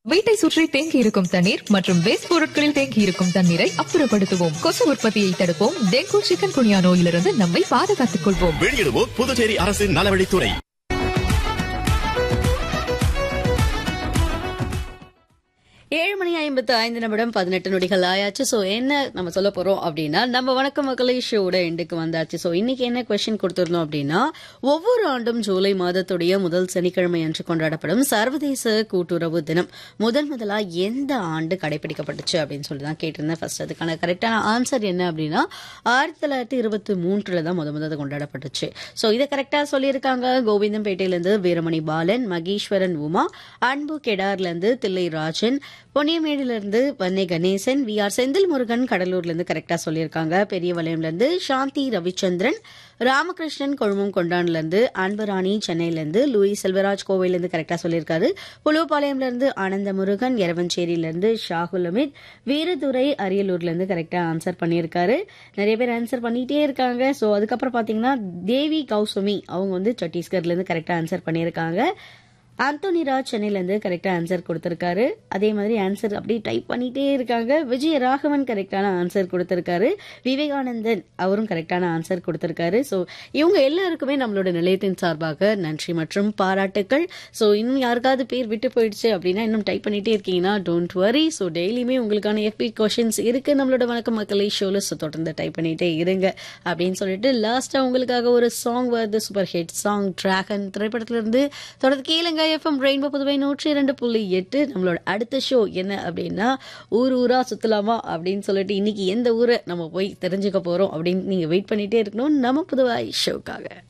வீட்டை சுற்றி தேங்கி இருக்கும் தண்ணீர் மற்றும் வேஸ்ட் பொருட்களில் தேங்கி இருக்கும் தண்ணீரை அப்புறப்படுத்துவோம் கொசு உற்பத்தியை தடுப்போம் டெங்கு சிக்கன் குனியா நோயிலிருந்து நம்மை பாதுகாத்துக் கொள்வோம் வெளியிடுவோம் புதுச்சேரி அரசின் நலவழித்துறை ஏழு மணி ஐம்பத்து ஐந்து நிமிடம் பதினெட்டு நொடிகள் ஆயாச்சு ஸோ என்ன நம்ம சொல்ல போறோம் அப்படின்னா நம்ம வணக்க மக்களை ஷோட எண்டுக்கு வந்தாச்சு ஸோ இன்னைக்கு என்ன கொஸ்டின் கொடுத்திருந்தோம் அப்படின்னா ஒவ்வொரு ஆண்டும் ஜூலை மாதத்துடைய முதல் சனிக்கிழமை அன்று கொண்டாடப்படும் சர்வதேச கூட்டுறவு தினம் முதல் முதலா எந்த ஆண்டு கடைபிடிக்கப்பட்டுச்சு அப்படின்னு சொல்லி தான் கேட்டிருந்தேன் ஃபர்ஸ்ட் அதுக்கான கரெக்டான ஆன்சர் என்ன அப்படின்னா ஆயிரத்தி தொள்ளாயிரத்தி இருபத்தி மூன்றுல தான் முத முதல்ல கொண்டாடப்பட்டுச்சு ஸோ இதை கரெக்டா சொல்லியிருக்காங்க கோவிந்தம்பேட்டையிலேருந்து வீரமணி பாலன் மகேஸ்வரன் உமா அன்பு கெடார்லேருந்து தில்லை ராஜன் பொன்னியமேடுலேருந்து வன்னை கணேசன் வி ஆர் செந்தில் முருகன் கடலூர்லேருந்து கரெக்டாக சொல்லியிருக்காங்க பெரிய வளையம்லேருந்து சாந்தி ரவிச்சந்திரன் ராமகிருஷ்ணன் கொழுமம் கொண்டான்லேருந்து அன்பராணி சென்னையிலேருந்து லூயி செல்வராஜ் கோவையிலேருந்து கரெக்டாக சொல்லியிருக்காரு புலுப்பாளையம்லேருந்து ஆனந்த முருகன் எரவஞ்சேரியிலேருந்து ஷாகுல் அமித் வீரதுரை அரியலூர்லேருந்து கரெக்டாக ஆன்சர் பண்ணியிருக்காரு நிறைய பேர் ஆன்சர் பண்ணிட்டே இருக்காங்க ஸோ அதுக்கப்புறம் பார்த்தீங்கன்னா தேவி கௌசமி அவங்க வந்து சத்தீஸ்கர்லேருந்து கரெக்டாக ஆன்சர் பண்ணியிருக்காங்க ஆந்தோனி ராஜ் சென்னையிலேருந்து கரெக்டாக ஆன்சர் கொடுத்துருக்காரு அதே மாதிரி ஆன்சர் அப்படியே டைப் பண்ணிட்டே இருக்காங்க விஜய ராகவன் கரெக்டான ஆன்சர் கொடுத்துருக்காரு விவேகானந்தன் அவரும் கரெக்டான ஆன்சர் கொடுத்துருக்காரு ஸோ இவங்க எல்லாருக்குமே நம்மளோட நிலையத்தின் சார்பாக நன்றி மற்றும் பாராட்டுக்கள் ஸோ இன்னும் யாருக்காவது பேர் விட்டு போயிடுச்சு அப்படின்னா இன்னும் டைப் பண்ணிட்டே இருக்கீங்கன்னா டோன்ட் வரி ஸோ டெய்லியுமே உங்களுக்கான எஃபி கொஷின்ஸ் இருக்கு நம்மளோட வணக்க மக்களை ஷோல ஸோ தொடர்ந்து டைப் பண்ணிட்டே இருங்க அப்படின்னு சொல்லிட்டு லாஸ்ட்டாக உங்களுக்காக ஒரு சாங் வருது சூப்பர் ஹிட் சாங் டிராகன் திரைப்படத்திலிருந்து தொடர்ந்து கேளுங்க எஃப்எம் ரெயின்போ புதுவை நூற்றி இரண்டு புள்ளி எட்டு நம்மளோட அடுத்த ஷோ என்ன அப்படின்னா ஊர் ஊரா சுத்தலாமா அப்படின்னு சொல்லிட்டு இன்னைக்கு எந்த ஊரை நம்ம போய் தெரிஞ்சுக்க போறோம் அப்படின்னு நீங்க வெயிட் பண்ணிட்டே இருக்கணும் நம்ம புதுவாய் ஷோக்காக